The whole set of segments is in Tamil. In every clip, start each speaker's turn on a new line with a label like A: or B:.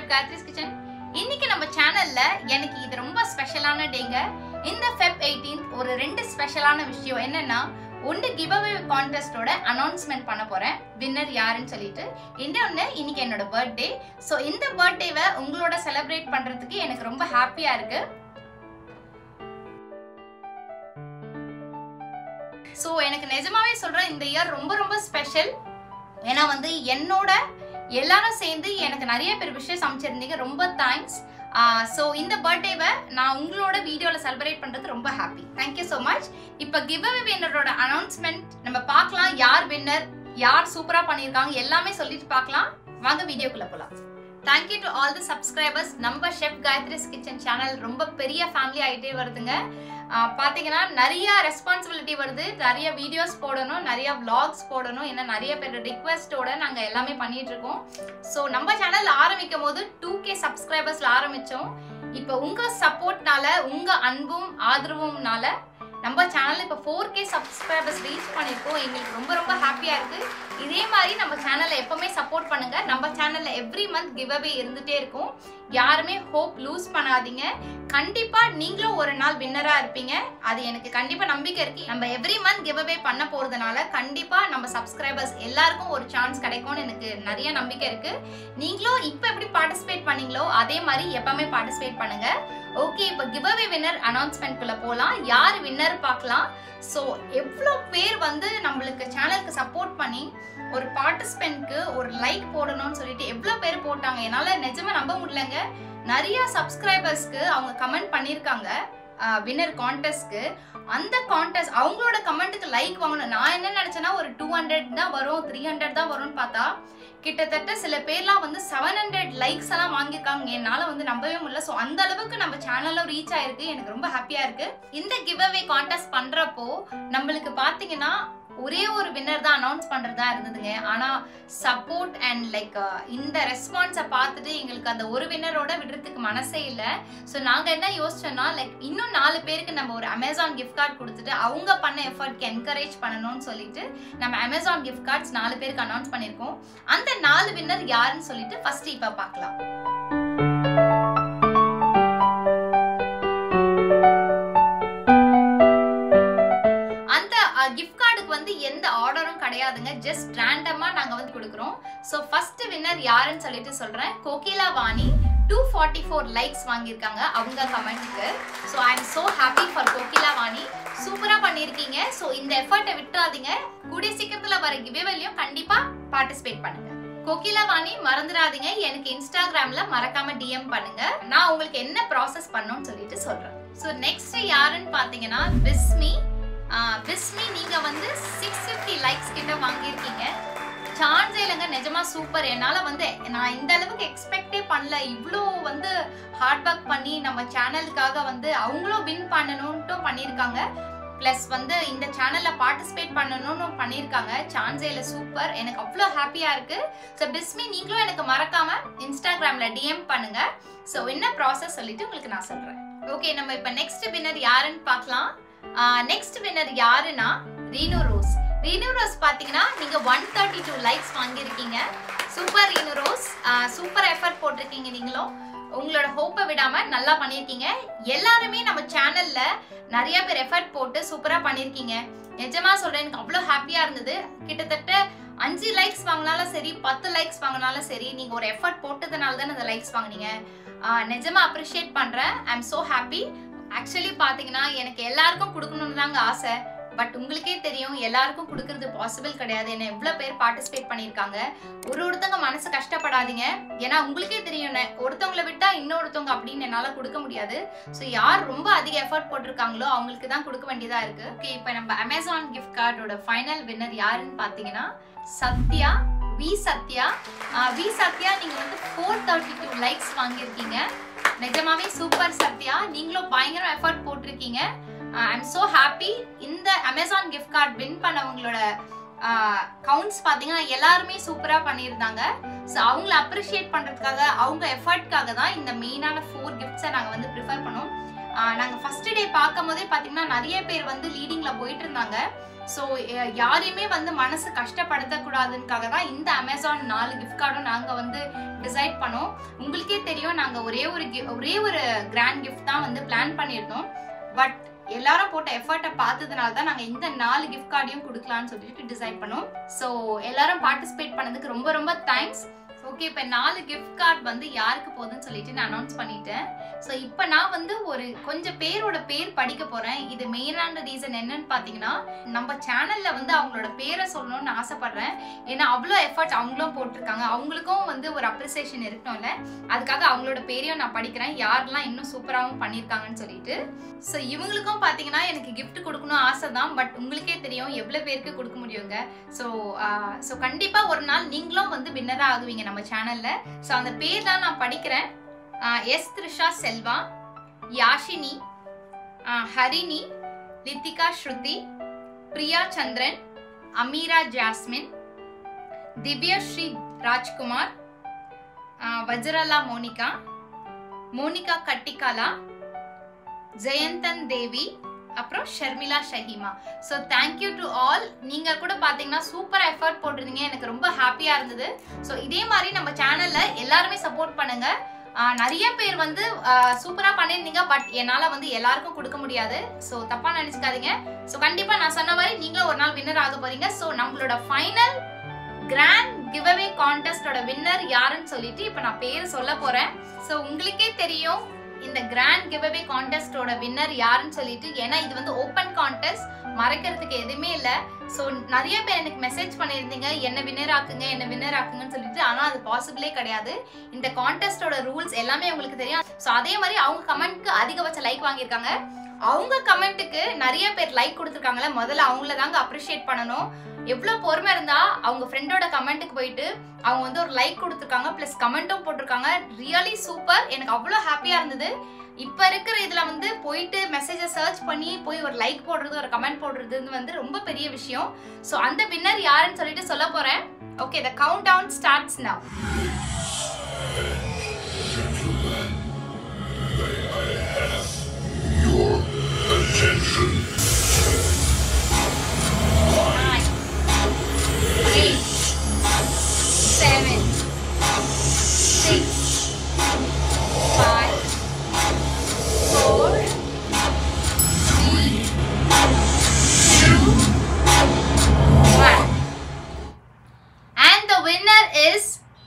A: காயத்ரிஸ் கிச்சன் இன்னைக்கு நம்ம சேனல்ல எனக்கு இது ரொம்ப ஸ்பெஷலான டேங்க இந்த ஃபெப் 18th ஒரு ரெண்டு ஸ்பெஷலான விஷயம் என்னன்னா ஒன்று கிவ் அவே கான்டெஸ்டோட அனௌன்ஸ்மெண்ட் பண்ண போறேன் வின்னர் யாருன்னு சொல்லிட்டு இன்னொன்று இன்னைக்கு என்னோட பர்த்டே ஸோ இந்த பர்த்டேவை உங்களோட செலிப்ரேட் பண்றதுக்கு எனக்கு ரொம்ப ஹாப்பியா இருக்கு ஸோ எனக்கு நிஜமாவே சொல்றேன் இந்த இயர் ரொம்ப ரொம்ப ஸ்பெஷல் ஏன்னா வந்து என்னோட எல்லாரும் சேர்ந்து எனக்கு நிறைய பேர் விஷயம் சமைச்சிருந்தீங்க ரொம்ப தேங்க்ஸ் ஸோ இந்த பர்த்டேவை நான் உங்களோட வீடியோவில் செலிப்ரேட் பண்ணுறது ரொம்ப ஹாப்பி தேங்க்யூ ஸோ மச் இப்போ கிவ் அவே வின்னரோட அனௌன்ஸ்மெண்ட் நம்ம பார்க்கலாம் யார் வின்னர் யார் சூப்பராக பண்ணியிருக்காங்க எல்லாமே சொல்லிட்டு பார்க்கலாம் வாங்க வீடியோக்குள்ளே போகலாம் thank you to all the subscribers நம்ம ஷெஃப் காயத்ரிஸ் கிச்சன் சேனல் ரொம்ப பெரிய ஃபேமிலி ஆகிட்டே வருதுங்க ஆஹ் பாத்தீங்கன்னா நிறைய ரெஸ்பான்சிபிலிட்டி வருது நிறைய வீடியோஸ் போடணும் நிறைய vlogs போடணும் என்ன நிறைய பேர் ரிக்வெஸ்டோட நாங்க எல்லாமே பண்ணிட்டு இருக்கோம் ஸோ நம்ம சேனல் ஆரம்பிக்கும் போது டூ கே சப்ஸ்கிரைபர்ஸ்ல ஆரம்பிச்சோம் இப்போ உங்க சப்போர்ட்னால உங்க அன்பும் ஆதரவும்னால நம்ம சேனல் இப்போ ஃபோர் கே சப்ஸ்கிரைபர்ஸ் ரீச் பண்ணியிருக்கோம் எங்களுக்கு ரொம்ப ரொம்ப ஹாப்பியா இருக்கு இதே மாதிரி நம்ம சேனலை எப்பவுமே சப்போர்ட் பண்ணுங்க நம்ம சேனல்ல எவ்ரி மந்த் கிவ் அவே இருந்துட்டே இருக்கும் யாருமே ஹோப் லூஸ் பண்ணாதீங்க கண்டிப்பா நீங்களும் ஒரு நாள் வின்னரா இருப்பீங்க அது எனக்கு கண்டிப்பா நம்பிக்கை இருக்கு நம்ம எவ்ரி மந்த் கிவ் அவே பண்ண போறதுனால கண்டிப்பா நம்ம சப்ஸ்கிரைபர்ஸ் எல்லாருக்கும் ஒரு சான்ஸ் கிடைக்கும்னு எனக்கு நிறைய நம்பிக்கை இருக்கு நீங்களும் இப்ப எப்படி பார்ட்டிசிபேட் பண்ணீங்களோ அதே மாதிரி எப்பவுமே பார்ட்டிசிபேட் பண்ணுங்க ஓகே இப்போ கிவ் அவே வின்னர் அனௌன்ஸ்மெண்ட் குள்ள போலாம் யார் வின்னர் பார்க்கலாம் ஸோ எவ்வளோ பேர் வந்து நம்மளுக்கு சேனலுக்கு சப்போர்ட் பண்ணி ஒரு பார்ட்டிசிபென்ட்க்கு ஒரு லைக் போடணும்னு சொல்லிட்டு எவ்வளோ பேர் போட்டாங்க என்னால் நிஜமா நம்ப முடியலங்க நிறைய சப்ஸ்கிரைபர்ஸ்க்கு அவங்க கமெண்ட் பண்ணியிருக்காங்க வின்னர் கான்டெஸ்ட்க்கு அந்த கான்டெஸ்ட் அவங்களோட கமெண்ட்டுக்கு லைக் வாங்கணும் நான் என்ன நினைச்சேன்னா ஒரு டூ ஹண்ட்ரட் தான் வரும் த்ரீ ஹண்ட்ரட் தான் வரும்னு பார்த்தா கிட்டத்தட்ட சில பேர்லாம் வந்து செவன் ஹண்ட்ரட் லைக்ஸ் எல்லாம் வாங்கியிருக்காங்க என்னால வந்து நம்பவே முடியல ஸோ அந்த அளவுக்கு நம்ம சேனலும் ரீச் ஆயிருக்கு எனக்கு ரொம்ப ஹாப்பியா இருக்கு இந்த கிவ் அவே கான்டெஸ்ட் பண்றப்போ நம்மளுக்கு பாத்தீங்கன்னா ஒரே ஒரு வின்னர் தான் அனௌன்ஸ் பண்றதா இருந்ததுங்க ஆனா சப்போர்ட் அண்ட் லைக் இந்த ரெஸ்பான்ஸை பார்த்துட்டு எங்களுக்கு அந்த ஒரு வின்னரோட விடுறதுக்கு மனசே இல்லை ஸோ நாங்கள் என்ன யோசிச்சோம்னா லைக் இன்னும் நாலு பேருக்கு நம்ம ஒரு அமேசான் கிஃப்ட் கார்டு கொடுத்துட்டு அவங்க பண்ண எஃபர்ட்க்கு என்கரேஜ் பண்ணணும்னு சொல்லிட்டு நம்ம அமேசான் கிஃப்ட் கார்ட்ஸ் நாலு பேருக்கு அனௌன்ஸ் பண்ணியிருக்கோம் அந்த நாலு வின்னர் யாருன்னு சொல்லிட்டு ஃபர்ஸ்ட் இப்போ பார்க்கலாம் அந்த கிஃப்ட் கார்டுக்கு வந்து எந்த ஆர்டரும் கிடையாதுங்க ஜஸ்ட் ரேண்டமா நாங்க வந்து கொடுக்குறோம் ஸோ ஃபர்ஸ்ட் வின்னர் யாருன்னு சொல்லிட்டு சொல்றேன் Kokila Vani two forty four likes வாங்கியிருக்காங்க அவங்க கமெண்ட்டுக்கு so I am so happy for Kokila Vani சூப்பராக பண்ணியிருக்கீங்க ஸோ இந்த எஃபர்ட்டை விட்டுறாதீங்க கூடிய சீக்கிரத்தில் வர கிவேவல்லையும் கண்டிப்பாக பார்ட்டிசிபேட் பண்ணுங்க கோகிலா வாணி மறந்துடாதீங்க எனக்கு இன்ஸ்டாகிராம்ல மறக்காம டிஎம் பண்ணுங்க நான் உங்களுக்கு என்ன ப்ராசஸ் பண்ணணும்னு சொல்லிட்டு சொல்றேன் ஸோ நெக்ஸ்ட் யாருன்னு பார்த்தீங்கன்னா பிஸ்மி பிஸ்மி நீங்க வந்து சிக்ஸ் ஃபிஃப்டி லைக்ஸ் கிட்ட வாங்கியிருக்கீங்க சான்ஸே இல்லைங்க நிஜமா சூப்பர் என்னால வந்து நான் இந்த அளவுக்கு எக்ஸ்பெக்டே பண்ணல இவ்வளோ வந்து ஹார்ட் ஒர்க் பண்ணி நம்ம சேனலுக்காக வந்து அவங்களும் வின் பண்ணணும்ட்டும் பண்ணியிருக்காங்க ப்ளஸ் வந்து இந்த சேனலில் பார்ட்டிசிபேட் பண்ணணும்னு பண்ணியிருக்காங்க சான்ஸே இல்லை சூப்பர் எனக்கு அவ்வளோ ஹாப்பியாக இருக்கு ஸோ பிஸ்மி நீங்களும் எனக்கு மறக்காம இன்ஸ்டாகிராமில் டிஎம் பண்ணுங்க ஸோ என்ன ப்ராசஸ் சொல்லிட்டு உங்களுக்கு நான் சொல்கிறேன் ஓகே நம்ம இப்போ நெக்ஸ்ட் வின்னர் யாருன்னு பார்க்கலாம் நெக்ஸ்ட் வின்னர் யாருன்னா ரீனு ரோஸ் ரீனு ரோஸ் பார்த்தீங்கன்னா நீங்கள் ஒன் தேர்ட்டி டூ லைக்ஸ் வாங்கியிருக்கீங்க super Reenu Rose super effort போட்டிருக்கீங்க நீங்களும் உங்களோட ஹோப்பை விடாம நல்லா பண்ணியிருக்கீங்க எல்லாருமே நம்ம சேனல்ல நிறைய பேர் எஃபர்ட் போட்டு சூப்பரா பண்ணியிருக்கீங்க நிஜமா சொல்றேன் எனக்கு அவ்வளோ ஹாப்பியா இருந்தது கிட்டத்தட்ட அஞ்சு லைக்ஸ் வாங்கினாலும் சரி பத்து லைக்ஸ் வாங்கினாலும் சரி நீங்க ஒரு எஃபர்ட் போட்டதுனால தான் அந்த லைக்ஸ் வாங்குனீங்க நிஜமா அப்ரிஷியேட் பண்றேன் I am so happy actually பாத்தீங்கன்னா எனக்கு எல்லாருக்கும் கொடுக்கணும்னு தாங்க ஆசை பட் உங்களுக்கே தெரியும் எல்லாருக்கும் கொடுக்கறது பாசிபிள் கிடையாது என்ன எவ்வளோ பேர் பார்ட்டிசிபேட் பண்ணியிருக்காங்க ஒரு ஒருத்தவங்க மனசு கஷ்டப்படாதீங்க ஏன்னா உங்களுக்கே தெரியும் ஒருத்தவங்களை விட்டா இன்னொருத்தவங்க அப்படின்னு என்னால் கொடுக்க முடியாது ஸோ யார் ரொம்ப அதிக எஃபர்ட் போட்டிருக்காங்களோ அவங்களுக்கு தான் கொடுக்க வேண்டியதாக இருக்கு ஓகே இப்போ நம்ம அமேசான் கிஃப்ட் கார்டோட ஃபைனல் வின்னர் யாருன்னு பார்த்தீங்கன்னா சத்யா வி சத்யா வி சத்யா நீங்கள் வந்து ஃபோர் தேர்ட்டி டூ லைக்ஸ் வாங்கியிருக்கீங்க நிஜமாவே சூப்பர் சத்யா நீங்களும் பயங்கர எஃபர்ட் போட்டிருக்கீங்க ஐ எம் ஸோ ஹாப்பி இந்த அமேசான் கிஃப்ட் கார்டு வின் பண்ணவங்களோட கவுண்ட்ஸ் பார்த்தீங்கன்னா எல்லாருமே சூப்பராக பண்ணியிருந்தாங்க ஸோ அவங்கள அப்ரிஷியேட் பண்ணுறதுக்காக அவங்க எஃபர்ட்காக தான் இந்த மெயினான ஃபோர் கிஃப்ட்ஸை நாங்கள் வந்து ப்ரிஃபர் பண்ணோம் நாங்கள் ஃபர்ஸ்ட் டே பார்க்கும் போதே பார்த்தீங்கன்னா நிறைய பேர் வந்து லீடிங்கில் போயிட்டு இருந்தாங்க ஸோ யாரையுமே வந்து மனசு கஷ்டப்படுத்தக்கூடாதுக்காக தான் இந்த அமேசான் நாலு கிஃப்ட் கார்டும் நாங்கள் வந்து டிசைட் பண்ணோம் உங்களுக்கே தெரியும் நாங்கள் ஒரே ஒரு gi- ஒரே ஒரு கிராண்ட் கிஃப்ட் தான் வந்து பிளான் பண்ணியிருந்தோம் பட் எல்லாரும் போட்ட எஃபர்ட்டை பார்த்ததுனால தான் நாங்கள் இந்த நாலு கிஃப்ட் கார்டையும் கொடுக்கலாம்னு சொல்லிட்டு டிசைட் பண்ணோம் ஸோ எல்லாரும் பார்ட்டிசிபேட் பண்ணதுக்கு ரொம்ப ரொம்ப தேங்க்ஸ் ஓகே இப்போ நாலு கிஃப்ட் கார்டு வந்து யாருக்கு போகுதுன்னு சொல்லிட்டு நான் அனௌன்ஸ் பண்ணிட்டேன் ஸோ இப்போ நான் வந்து ஒரு கொஞ்சம் பேரோட பேர் படிக்க போறேன் இது மெயினான ரீசன் என்னன்னு பார்த்தீங்கன்னா நம்ம சேனல்ல வந்து அவங்களோட பேரை சொல்லணும்னு ஆசைப்படுறேன் ஏன்னா அவ்வளோ எஃபர்ட் அவங்களும் போட்டிருக்காங்க அவங்களுக்கும் வந்து ஒரு அப்ரிசியேஷன் இருக்கணும்ல அதுக்காக அவங்களோட பேரையும் நான் படிக்கிறேன் யாரெல்லாம் இன்னும் சூப்பராகவும் பண்ணியிருக்காங்கன்னு சொல்லிட்டு ஸோ இவங்களுக்கும் பார்த்தீங்கன்னா எனக்கு gift கொடுக்கணும் ஆசை தான் பட் உங்களுக்கே தெரியும் எவ்வளோ பேருக்கு கொடுக்க முடியுங்க ஸோ ஸோ கண்டிப்பாக ஒரு நாள் நீங்களும் வந்து வின்னராக ஆகுவீங்க நம்ம சேனலில் ஸோ அந்த பேர்லாம் நான் படிக்கிறேன் ஆஹ் எஸ் த்ரிஷா செல்வா யாஷினி ஆஹ் ஹரிணி லித்திகா ஸ்ருதி பிரியா சந்திரன் அமீரா ஜாஸ்மின் திவ்யஸ்ரீ ராஜ்குமார் ஆஹ் வஜ்ரலா மோனிகா மோனிகா கட்டிகாலா ஜெயந்தன் தேவி அப்புறம் Sharmila Shahima so thank you to all நீங்க கூட பாத்தீங்கன்னா சூப்பர் எஃபர்ட் போட்டிருந்தீங்க எனக்கு ரொம்ப ஹாப்பியா இருந்தது ஸோ இதே மாதிரி நம்ம சேனல்ல எல்லாருமே சப்போர்ட் பண்ணுங்க ஆஹ் நிறைய பேர் வந்து சூப்பரா பண்ணியிருந்தீங்க பட் என்னால வந்து எல்லாருக்கும் கொடுக்க முடியாது ஸோ தப்பா நினைச்சுக்காதீங்க ஸோ கண்டிப்பா நான் சொன்ன மாதிரி நீங்களும் ஒரு நாள் வின்னர் ஆக போறீங்க ஸோ நம்மளோட ஃபைனல் கிராண்ட் கிவ்அவே கான்டெஸ்டோட வின்னர் யாருன்னு சொல்லிட்டு இப்போ நான் பேர் சொல்ல போறேன் ஸோ உங்களுக்கே தெரியும் இந்த கிராண்ட் கிவ்அவே கான்டெஸ்டோட வின்னர் யாருன்னு சொல்லிட்டு ஏன்னா இது வந்து ஓப்பன் கான்டெஸ்ட் மறைக்கிறதுக்கு எதுவுமே இல்லை ஸோ நிறைய பேர் எனக்கு மெசேஜ் பண்ணியிருந்தீங்க என்ன வின்னர் ஆக்குங்க என்ன வின்னர் ஆக்குங்கன்னு சொல்லிட்டு ஆனால் அது பாசிபிளே கிடையாது இந்த கான்டெஸ்டோட ரூல்ஸ் எல்லாமே உங்களுக்கு தெரியும் ஸோ அதே மாதிரி அவங்க கமெண்ட்க்கு அதிகபட்ச லைக் வாங்கியிருக்காங்க அவங்க கமெண்ட்டுக்கு நிறைய பேர் லைக் கொடுத்துருக்காங்களே முதல்ல அவங்கள தாங்க அப்ரிஷியேட் பண்ணணும் எவ்வளோ பொறுமை இருந்தா அவங்க ஃப்ரெண்டோட கமெண்ட்டுக்கு போயிட்டு அவங்க வந்து ஒரு லைக் கொடுத்துருக்காங்க ப்ளஸ் கமெண்ட்டும் போட்டிருக்காங்க ரியலி சூப்பர் எனக்கு அவ்வளோ ஹாப்பியாக இருந்தது இப்போ இருக்கிற இதில் வந்து போயிட்டு மெசேஜை சர்ச் பண்ணி போய் ஒரு லைக் போடுறது ஒரு கமெண்ட் போடுறதுன்னு வந்து ரொம்ப பெரிய விஷயம் ஸோ அந்த வின்னர் யாருன்னு சொல்லிட்டு சொல்ல போகிறேன் okay the countdown starts now Nine, eight, seven, six, five, four, three, two, one. And the winner is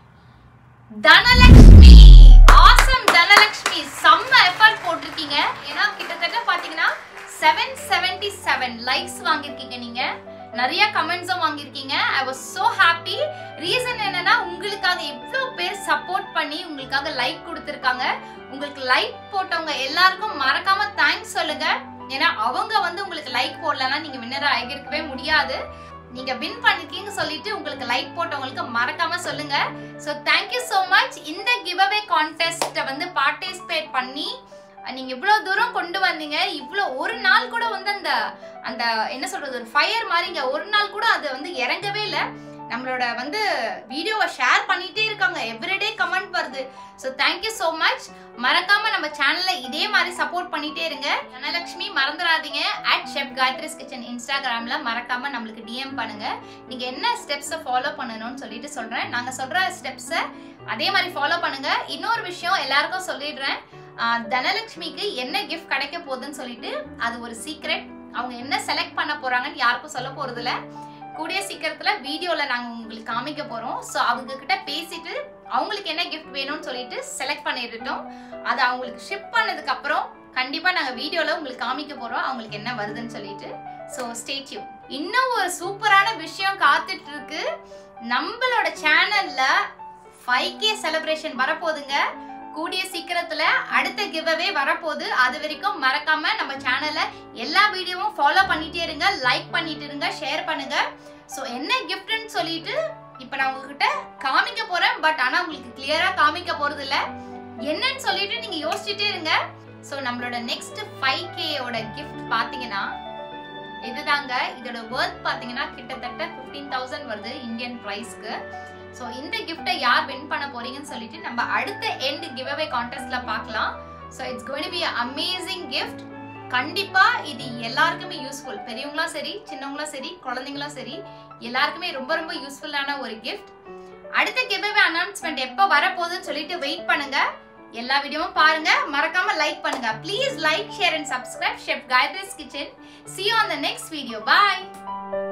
A: Dhanalakshmi awesome Dhanalakshmi செம்ம எஃபர்ட் போட்டிருக்கீங்க ஏன்னா கிட்டத்தட்ட பாத்தீங்கன்னா செவன் செவன்டி செவன் லைக்ஸ் வாங்கியிருக்கீங்க நீங்க நிறைய கமெண்ட்ஸும் வாங்கியிருக்கீங்க I was so happy reason என்னன்னா உங்களுக்காக எவ்வளோ பேர் சப்போர்ட் பண்ணி உங்களுக்காக லைக் கொடுத்துருக்காங்க உங்களுக்கு லைக் போட்டவங்க எல்லாருக்கும் மறக்காம தேங்க்ஸ் சொல்லுங்க ஏன்னா அவங்க வந்து உங்களுக்கு லைக் போடலன்னா நீங்க வின்னரா ஆகியிருக்கவே முடியாது நீங்க வின் பண்ணிருக்கீங்க சொல்லிட்டு உங்களுக்கு லைக் போட்டவங்களுக்கு மறக்காம சொல்லுங்க ஸோ தேங்க்யூ ஸோ மச் இந்த கிவ் அவே கான்டெஸ்ட்டை வந்து பார்ட்டிசிபேட் பண்ணி அஹ், நீங்க இவ்வளோ தூரம் கொண்டு வந்தீங்க இவ்வளோ ஒரு நாள் கூட வந்து அந்த அந்த என்ன சொல்றது ஒரு ஃபயர் மாதிரிங்க ஒரு நாள் கூட அது வந்து இறங்கவே இல்லை நம்மளோட வந்து வீடியோவை ஷேர் பண்ணிட்டே இருக்காங்க எவ்ரிடே கமெண்ட் வருது ஸோ தேங்க்யூ ஸோ மச் மறக்காம நம்ம சேனல்ல இதே மாதிரி சப்போர்ட் பண்ணிட்டே இருங்க தனலட்சுமி மறந்துடாதீங்க அட் ஷெஃப் காயத்ரிஸ் கிச்சன் இன்ஸ்டாகிராம்ல மறக்காம நம்மளுக்கு டிஎம் பண்ணுங்க நீங்க என்ன ஸ்டெப்ஸை ஃபாலோ பண்ணணும்னு சொல்லிட்டு சொல்றேன் நாங்க சொல்ற ஸ்டெப்ஸை அதே மாதிரி ஃபாலோ பண்ணுங்க இன்னொரு விஷயம் எல்லாருக்கும் சொல்லிடுறேன் ஆஹ் தனலட்சுமிக்கு என்ன கிஃப்ட் கிடைக்க போகுதுன்னு சொல்லிட்டு அது ஒரு சீக்ரெட் அவங்க என்ன செலக்ட் பண்ண போறாங்கன்னு யாருக்கும் சொல்ல போறது இல்ல கூடிய சீக்கிரத்துல வீடியோல நாங்க உங்களுக்கு காமிக்க போறோம் ஸோ அவங்க கிட்ட பேசிட்டு அவங்களுக்கு என்ன கிஃப்ட் வேணும்னு சொல்லிட்டு செலக்ட் பண்ணிட்டுட்டோம் அது அவங்களுக்கு ஷிப் பண்ணதுக்கு அப்புறம் கண்டிப்பா நாங்க வீடியோல உங்களுக்கு காமிக்க போறோம் அவங்களுக்கு என்ன வருதுன்னு சொல்லிட்டு ஸோ ஸ்டேட்யூ இன்னும் ஒரு சூப்பரான விஷயம் காத்துட்டு இருக்கு நம்மளோட சேனல்ல ஃபைவ் கே செலிப்ரேஷன் வரப்போகுதுங்க கூடிய சீக்கிரத்துல அடுத்த கிவ்அவே வரப்போகுது அது வரைக்கும் மறக்காம நம்ம சேனலை எல்லா வீடியோவும் ஃபாலோ பண்ணிட்டே இருங்க லைக் பண்ணிட்டு இருங்க ஷேர் பண்ணுங்க ஸோ என்ன கிஃப்ட்னு சொல்லிட்டு இப்போ நான் உங்ககிட்ட காமிக்க போறேன் பட் ஆனா உங்களுக்கு கிளியரா காமிக்க போறது இல்ல என்னன்னு சொல்லிட்டு நீங்க யோசிச்சுட்டே இருங்க ஸோ நம்மளோட நெக்ஸ்ட் ஃபைவ் கேயோட கிஃப்ட் பாத்தீங்கன்னா இதுதாங்க இதோட ஒர்த் பாத்தீங்கன்னா கிட்டத்தட்ட ஃபிஃப்டீன் தௌசண்ட் வருது இந்தியன் ப்ரைஸ்க்கு ஸோ இந்த கிஃப்ட்டை யார் வின் பண்ண போறீங்கன்னு சொல்லிட்டு நம்ம அடுத்த எண்ட் கிவ் அவே கான்டெஸ்ட்ல பார்க்கலாம் so it's going be amazing gift கண்டிப்பா இது எல்லாருக்குமே யூஸ்ஃபுல் பெரியவங்களும் சரி சின்னவங்களும் சரி குழந்தைங்களும் சரி எல்லாருக்குமே ரொம்ப ரொம்ப யூஸ்ஃபுல்லான ஒரு கிஃப்ட் அடுத்த கிவ்அவே அனௌன்ஸ்மெண்ட் எப்போ வரப்போகுதுன்னு சொல்லிட்டு வெயிட் பண்ணுங்க எல்லா வீடியோவும் பாருங்க மறக்காம லைக் பண்ணுங்க please like share and subscribe chef Gayathri's kitchen see you on the next video bye